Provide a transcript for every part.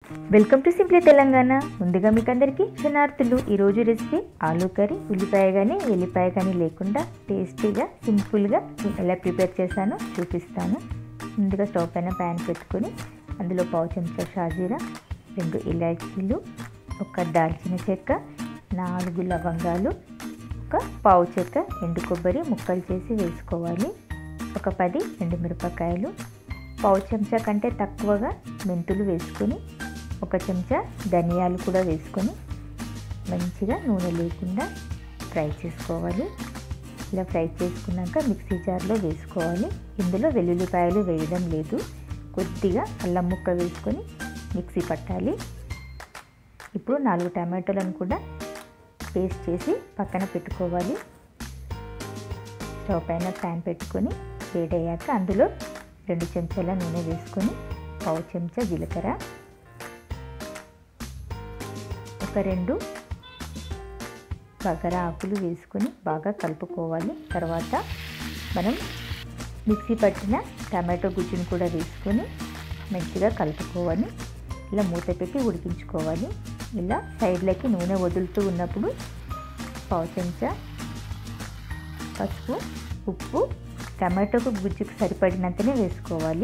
welcome to simply Telangana ముందుగా మీకు అందరికీ క్షణార్థులు ఈరోజు రెసిపీ ఆలూ కర్రీ ఉల్లిపాయ కానీ వెల్లిపాయ కానీ లేకుండా టేస్టీగా సింపుల్గా ఎలా ప్రిపేర్ చేశానో చూపిస్తాను ముందుగా స్టవ్ పైన ప్యాన్ పెట్టుకొని అందులో పావు చెంచా షాజీరా రెండు ఇలాచీలు ఒక దాల్చిన చెక్క నాలుగు లవంగాలు ఒక పావు చెక్క ఎండు కొబ్బరి ముక్కలు చేసి వేసుకోవాలి ఒక పది ఎండుమిరపకాయలు పావు చెంచా కంటే తక్కువగా మెంతులు వేసుకొని ఒక చెంచా ధనియాలు కూడా వేసుకొని మంచిగా నూనె లేకుండా ఫ్రై చేసుకోవాలి ఇలా ఫ్రై చేసుకున్నాక మిక్సీ జార్లో వేసుకోవాలి ఇందులో వెల్లుల్లిపాయలు వేయడం లేదు కొద్దిగా అల్లం ముక్క వేసుకొని మిక్సీ పట్టాలి ఇప్పుడు నాలుగు టమాటోలను కూడా పేస్ట్ చేసి పక్కన పెట్టుకోవాలి స్టవ్ పైన ప్యాన్ పెట్టుకొని వేడయ్యాక అందులో రెండు చెంచాల నూనె వేసుకొని పావు చెంచా జీలకర్ర ఒక రెండు బగర ఆకులు వేసుకొని బాగా కలుపుకోవాలి తర్వాత మనం మిక్సీ పట్టిన టమాటో గుజ్జును కూడా వేసుకొని మంచిగా కలుపుకోవాలి ఇలా మూత పెట్టి ఉడికించుకోవాలి ఇలా సైడ్లకి నూనె వదులుతూ ఉన్నప్పుడు పావు చెంచా పసుపు ఉప్పు టమాటోకు గుజ్జుకు సరిపడినంతనే వేసుకోవాలి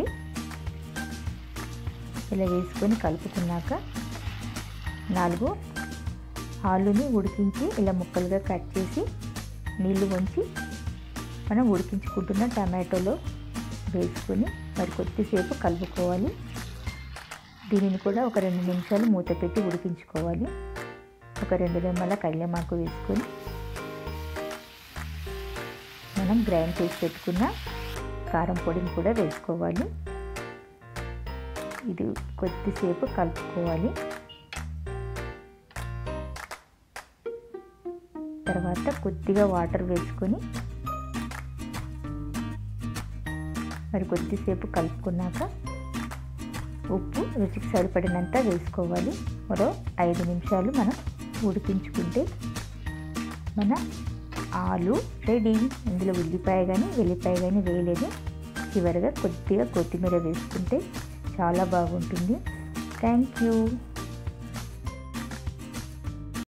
ఇలా వేసుకొని కలుపుకున్నాక నాలుగు ఆలుని ఉడికించి ఇలా ముక్కలుగా కట్ చేసి నీళ్లు వంచి మనం ఉడికించుకుంటున్న టమాటోలో వేసుకొని మరి కొద్దిసేపు కలుపుకోవాలి దీనిని కూడా ఒక రెండు నిమిషాలు మూత పెట్టి ఉడికించుకోవాలి ఒక రెండు రెమ్మల కళ్యమాకు వేసుకొని మనం గ్రైండ్ చేసి పెట్టుకున్న కారం పొడిని కూడా వేసుకోవాలి ఇది కొద్దిసేపు కలుపుకోవాలి తర్వాత కొద్దిగా వాటర్ వేసుకొని మరి కొద్దిసేపు కలుపుకున్నాక ఉప్పు రుచికి సరిపడినంత వేసుకోవాలి మరో ఐదు నిమిషాలు మనం ఉడికించుకుంటే మన ఆలు రెడీ ఇందులో ఉల్లిపాయ కానీ వెల్లిపాయ కానీ వేయలేదు చివరిగా కొద్దిగా కొత్తిమీర వేసుకుంటే చాలా బాగుంటుంది థ్యాంక్ యూ